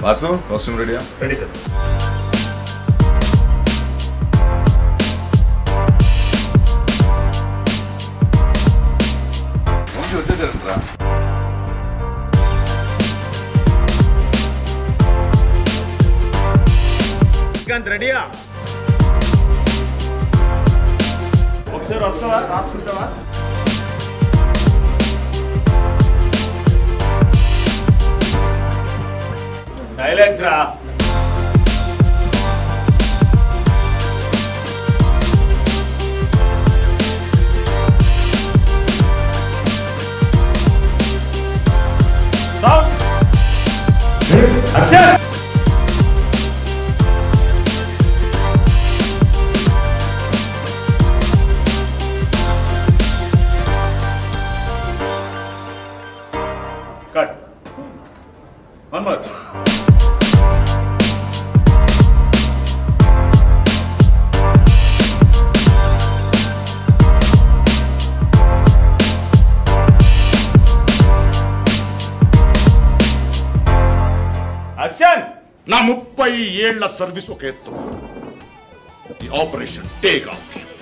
Vasu costume రెడీయా ready sir Vamshi వచ్చేసారంట్రా శ్రీకాంత్ రెడీయా ఒకసారి వస్తావా రాసుకుంటావా సైలెన్స్ రా Akshar cut one more action నా ముప్పై ఏళ్ల సర్వీస్ ఒక ఎత్తు ఈ ఆపరేషన్ టేక్ ఆఫ్